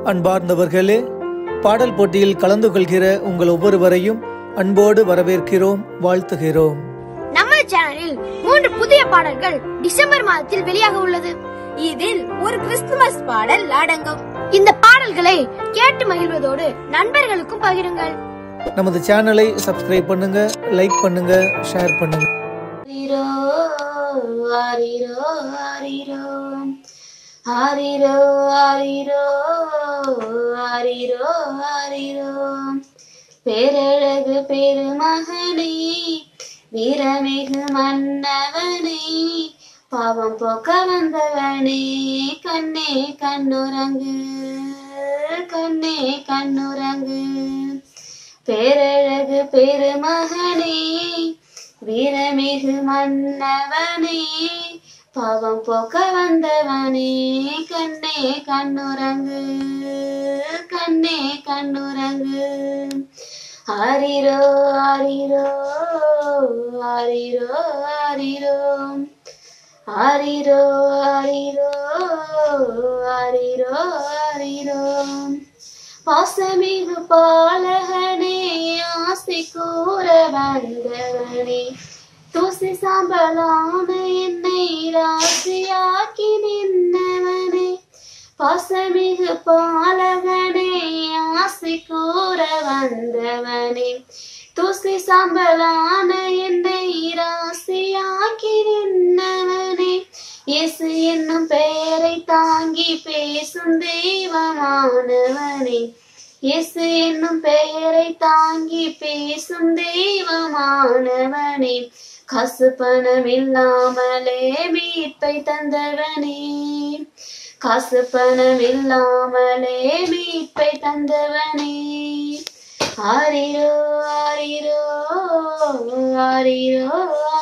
அன்பார்ந்தவர்களே பாடல் போட்டியில் கலந்து கொள்கிற உங்கள் ஒவ்வொருவரையும் அன்போடு வரவேற்கிறோம் வாழ்த்துகிறோம் நம்ம சேனலில் மூன்று புதிய பாடல்கள் டிசம்பர் மாதத்தில் வெளியாக உள்ளது இதில் ஒரு கிறிஸ்துமஸ் பாடல் அடங்கும் இந்த பாடல்களை கேட்டு மகிழ்வதோடு நண்பர்களுக்கும் பகிருங்கள் நமது சேனலை சப்ஸ்கிரைப் பண்ணுங்க லைக் பண்ணுங்க ஷேர் பண்ணுங்க ஆரிரோ ஆரிரோ ஆரிரோ ஆரிரோ ஆரிரோ ஆரிரோ ஆரிரோ பேரழகு பெருமகனே வீரமிகு மன்னவனே பாவம் போக்க வந்தவனே கண்ணே கண்ணுறங்கு கண்ணே கண்ணுறங்கு பேரழகு பெருமகனே வீரமிகு மன்னவனே பாவம் போக்க வந்தவனே கண்ணே கண்ணுறங்கு கண்ணே கண்ணுறங்கு ஆரிரோ ஆரிரோ ஆரிரோ ஆரிரோ ஆரிரோ ஆரிரோ ஆரிரோ ஆரிரோ பாசமிகு பாலகனே ஆசை கூற வந்தவனே தூசி சாம்பலான என்னை ராசியாக்கி நின்றவனே பாசமிகு பாலகனே ஆசை கூற வந்தவனே தூசி சாம்பலான என்னை ராசியாக்கி நின்றவனே இயேசு என்னும் பெயரை தாங்கி பேசும் தெய்வமானவனே இயேசு என்னும் பெயரை தாங்கி பேசும் தெய்வமானவனே காசு பணம் இல்லாமலே மீட்பை தந்தவனே காசு பணம் இல்லாமலே மீட்பை தந்தவனே ஆரிரோ ஆரிரோ ஆரிரோ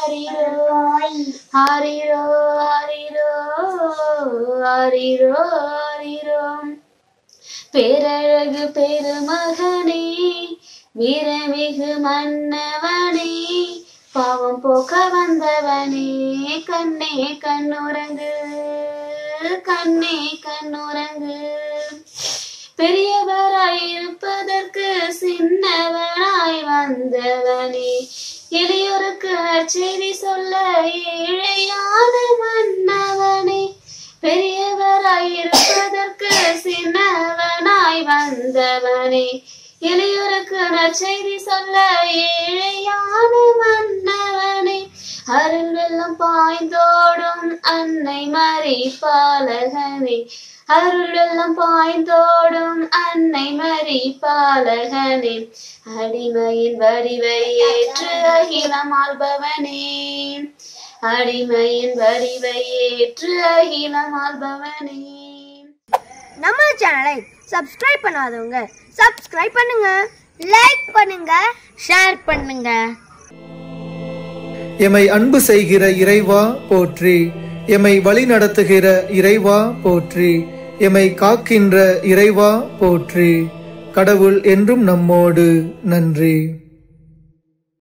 ஆரிரோ ஆரிரோ ஆரிரோ ஆரிரோ ஆரிரோ பேரழகு பெருமகனே வீரமிகு மன்னவனே பாவம் போக்க வந்தவனே கண்ணே கண்ணுறங்கு கண்ணே கண்ணுறங்கு பெரியவராய் இருப்பதற்கு சின்னவனாய் வந்தவனே எளியோருக்கு நற்செய்தி சொல்ல ஏழையான மன்னவனே பெரியவராய் இருப்பதற்கு சின்னவனாய் வந்தவனே எளியோருக்கு நற்செய்தி சொல்ல ஏழையான மன்னவனே அருள் வெள்ளம் பாய்ந்தோடும் அன்னை மறி பாலகனே அருள் வெள்ளம் பாய்ந்தோடும் அன்னை மறி பாலகனே அடிமையின் வடிவை ஏற்று அகிலம் ஆள்பவனே அடிமையின் வடிவை ஏற்று அகிலம் ஆள்பவனே நம்ம சேனலை சப்ஸ்கிரைப் பண்ணாதவங்க சப்ஸ்கிரைப் பண்ணுங்க லைக் பண்ணுங்க ஷேர் பண்ணுங்க எமை அன்பு செய்கிற இறைவா போற்றி எமை வழி நடத்துகிற இறைவா போற்றி எமை காக்கின்ற இறைவா போற்றி கடவுள் என்றும் நம்மோடு நன்றி